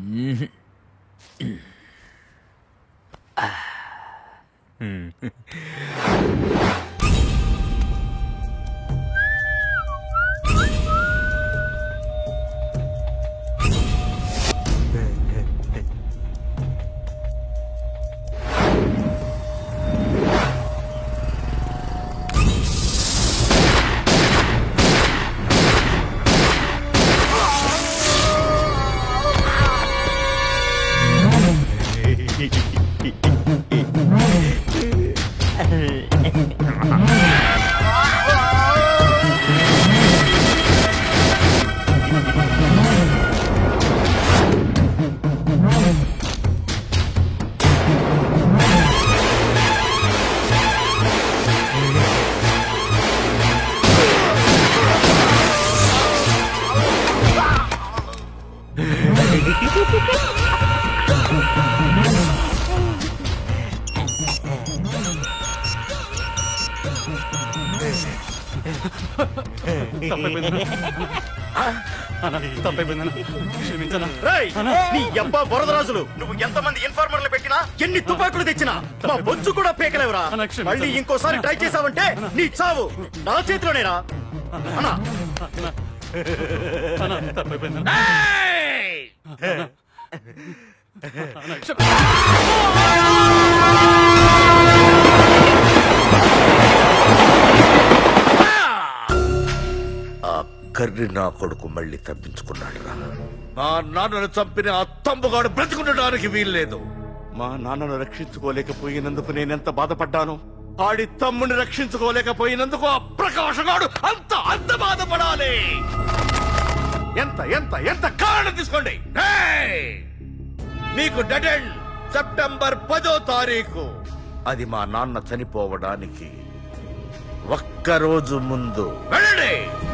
రేయ్, నీ యబ్బా వరదరాజులు నువ్వు ఎంతమంది ఇన్ఫార్మర్లు పెట్టినా ఎన్ని తుపాకులు తెచ్చినా మా బొచ్చు కూడా పేకలేవురా మళ్ళీ ఇంకోసారి ట్రై చేసావంటే నీ చావు నా చేతిలోనేరా అన్నా ఆ కర్రి నా కొడుకు మళ్ళీ తప్పించుకున్నాడు రా మా నాన్నను చంపిన ఆ తంబుగాడు బ్రతికుండడానికి వీల్లేదు మా నాన్నను రక్షించుకోలేకపోయినందుకు నేనెంత బాధపడ్డాను ఆడి తమ్ముని రక్షించుకోలేకపోయినందుకు ఆ ప్రకాశగాడు అంత అంత బాధపడాలి ఎంత ఎంత ఎంత కారణం తీసుకోండి ఏయ్! మీకు డెడ్ ఎండ్ సెప్టెంబర్ పదో తారీఖు అది మా నాన్న చనిపోవడానికి ఒక్కరోజు ముందు వెళ్ళండి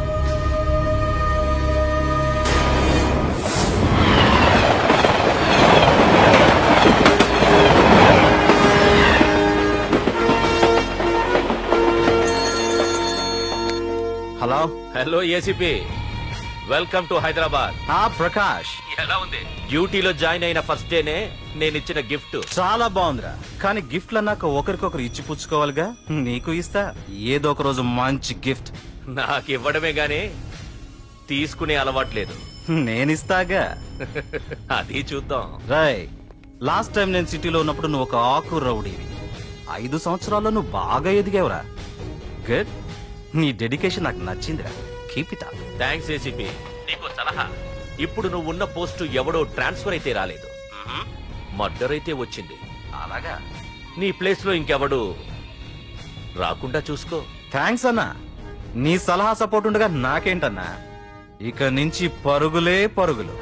hello hello ACP welcome to Hyderabad ఆ ప్రకాష్ ఎలా ఉంది డ్యూటీలో జాయిన్ అయిన ఫస్ట్ డేనే నేను ఇచ్చిన గిఫ్ట్ చాలా బాగుందిరా కానీ గిఫ్ట్లు అన్నాక ఒకరికొకరు ఇచ్చి పుచ్చుకోవాలిగా నీకు ఇస్తా ఏదో ఒక రోజు మంచి గిఫ్ట్ నాకు ఇవ్వడమే గానీ తీసుకునే అలవాట్లేదు నేనిస్తాగా అది చూద్దాం రాయ్ లాస్ట్ టైం నేను సిటీలో ఉన్నప్పుడు నువ్వు ఒక ఆకు రౌడీవి ఐదు సంవత్సరాల్లో నువ్వు బాగా ఎదిగావురా గుడ్ నీ డెడికేషన్ నాకు నచ్చిందిరా keep it up thanks ACP నీకు సలహా ఇప్పుడు నువ్వు ఉన్న పోస్టు ఎవడో ట్రాన్స్ఫర్ అయితే రాలేదు మర్డర్ అయితే వచ్చింది అలాగా నీ ప్లేస్ లో ఇంకెవడు రాకుండా చూసుకో థ్యాంక్స్ అన్నా నీ సలహా సపోర్ట్ ఉండగా నాకేంటన్నా ఇక నుంచి పరుగులే పరుగులు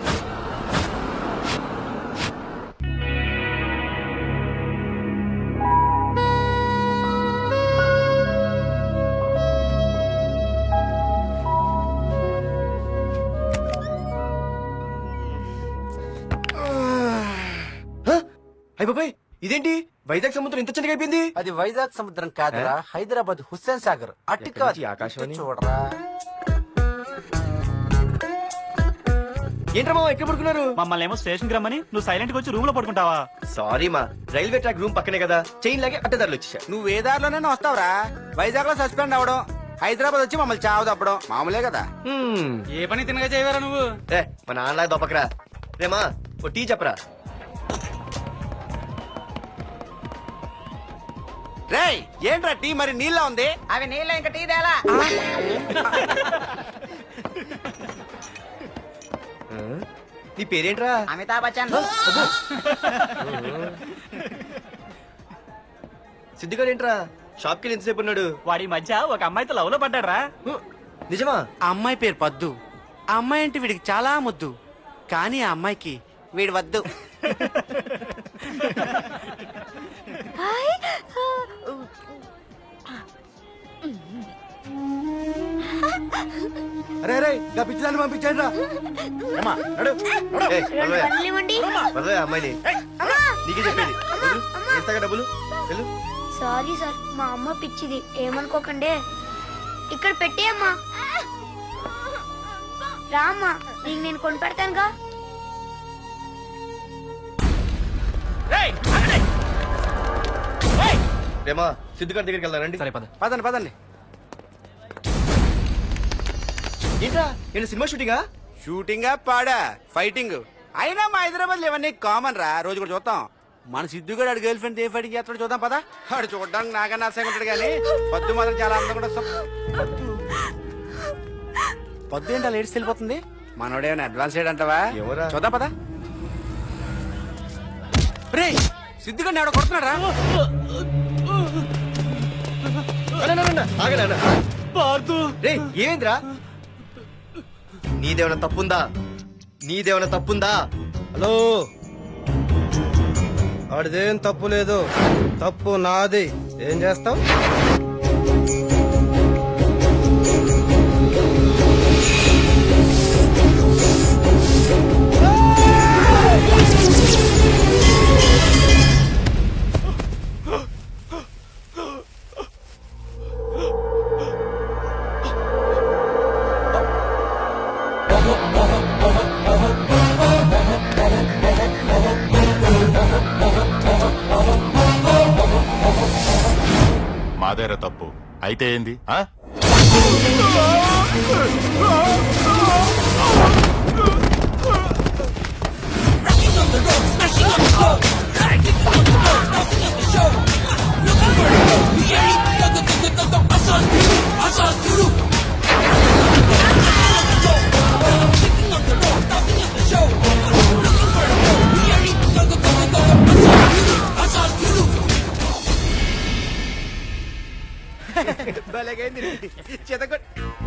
అయిపోయి ఇదేంటి వైజాగ్ సముద్రం ఇంత చిన్నగా అయిపోయింది అది వైజాగ్ సముద్రం కాదురా హైదరాబాద్ హుస్సేన్ సాగర్ అటు ఎక్కడి నుంచి కాదు ఆకాశవాణి? ఇటు చూడరా ఏంట్రా మామ ఎక్కడ పడుకున్నారు మమ్మల్ని ఏమో స్టేషన్ కి రమ్మని నువ్వు సైలెంట్ గా వచ్చి రూమ్ లో పడుకుంటావా సారీ మా రైల్వే ట్రాక్ రూమ్ పక్కనే కదా చైన్ లాగే అడ్డదారులు వచ్చేసా నువ్వు ఏ దారిలోనే వస్తావురా వైజాగ్ లో సస్పెండ్ అవడం హైదరాబాద్ వచ్చి మమ్మల్ని చావు తప్పడం మామూలే కదా ఏ పని తినగా చేయవరా నువ్వు ఏ మా నాన్నలా దొప్పకరా రేమా ఓ టీ చెప్పరా రేయ్ ఏంట్రా టీ మరి నీళ్ళ ఉంది అవి నీళ్ళ ఇంకా టీ తేలా నీ పేరేంట్రా అమితాబ్ బచ్చన్ సిద్ధిగాడు ఏంట్రా షాప్ కి ఎంతసేపు ఉన్నాడు వాడి ఈ మధ్య ఒక అమ్మాయితో లవ్ లో పడ్డాడ్రా నిజమా ఆ అమ్మాయి పేరు పద్దు ఆ అమ్మాయి అంటే వీడికి చాలా ముద్దు కానీ ఆ అమ్మాయికి వీడు వద్దు అరే అరే గా పిచ్చిదాన్ని పంపించండి రా ఏయ్, వదలవయ్యా. వదలవయ్యా అమ్మాయిని నీకే చెప్పేది వదులు. వేస్తాగా డబ్బులు వెళ్ళు సారీ సార్ మా అమ్మ పిచ్చిది ఏమనుకోకండి ఇక్కడ పెట్టేయమ్మా రామ్మా నీకు నేను కొని పెడతానుగా రేయ్, ఆగండి. రేయ్, రేమా సిద్ధుగారి దగ్గరికి వెళ్దానండి సరే పద పదండి పదండి ఏంట్రా ఏంటి సినిమా షూటింగా షూటింగా పాడా ఫైటింగ్ అయినా మా హైదరాబాద్ ఇవన్నీ కామన్ రా రోజు కూడా చూద్దాం మన సిద్ధు కూడా ఆడు గర్ల్ ఫ్రెండ్ ఏ ఫైటింగ్ చేస్తాడు చూద్దాం పదా ఆడు చూడడానికి నాకన్నా అసహ్యంగా ఉంటాడు కానీ పద్దు మాత్రం చాలా అందంగా కూడా పొద్దు ఏంటో లేడీస్ వెళ్ళిపోతుంది మనోడేమైనా అడ్వాన్స్ అంటావా ఎవరా? చూద్దాం పదా రే సిద్ధుగాడిని ఎవడో కొడుతున్నాడు రా ఆగనా రే ఏమైందిరా నీదేమైనా తప్పుందా నీదేమైనా తప్పుందా హలో ఆడిదేం తప్పు లేదు తప్పు నాది ఏం చేస్తావు మాదేరా తప్పు అయితే ఏంది ఆ? భలేగైంది చేతకొట్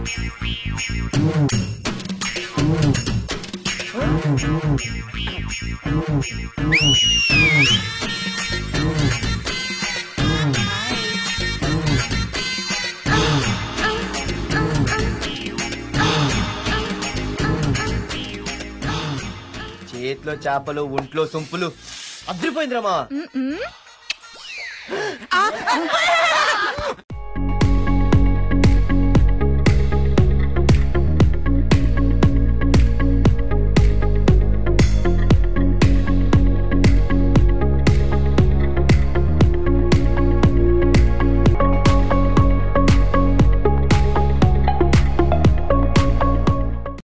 చేతిలో చేపలు ఒంట్లో సొంపులు అద్రిపోయిందిరామా